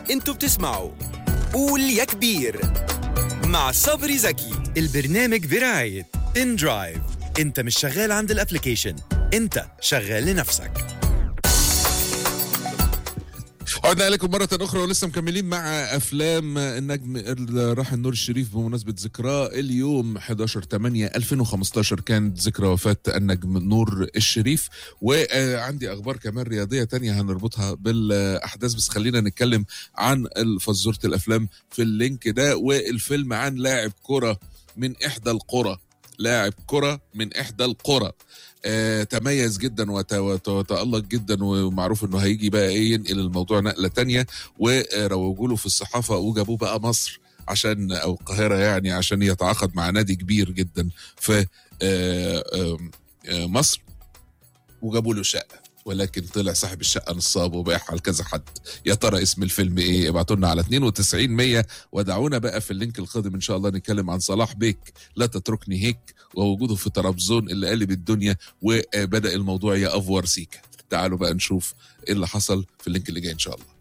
انتوا بتسمعوا قول يا كبير مع صبري زكي البرنامج برعاية ان درايف انت مش شغال عند الابليكيشن انت شغال لنفسك عدنا اليكم مرة أخرى ولسه مكملين مع أفلام النجم الراحل نور الشريف بمناسبة ذكراه اليوم 11 8 2015 كانت ذكرى وفاة النجم نور الشريف وعندي أخبار كمان رياضية تانية هنربطها بالأحداث بس خلينا نتكلم عن فزورة الأفلام في اللينك ده والفيلم عن لاعب كرة من إحدى القرى لاعب كرة من إحدى القرى آه تميز جدا وت- وت- وتألق جدا ومعروف انه هيجي بقى ايه ينقل الموضوع نقله تانية وروجوا له في الصحافه وجابوه بقى مصر عشان او القاهره يعني عشان يتعاقد مع نادي كبير جدا في آه آم، آه مصر وجابوا له شقه ولكن طلع صاحب الشقه نصاب وبايعها لكذا حد يا ترى اسم الفيلم ايه ابعتوا لنا على 92 100 ودعونا بقى في اللينك القادم ان شاء الله نتكلم عن صلاح بيك لا تتركني هيك ووجوده في طرابزون اللي قلب الدنيا وبدا الموضوع يأفور سيكا تعالوا بقى نشوف ايه اللي حصل في اللينك اللي جاي ان شاء الله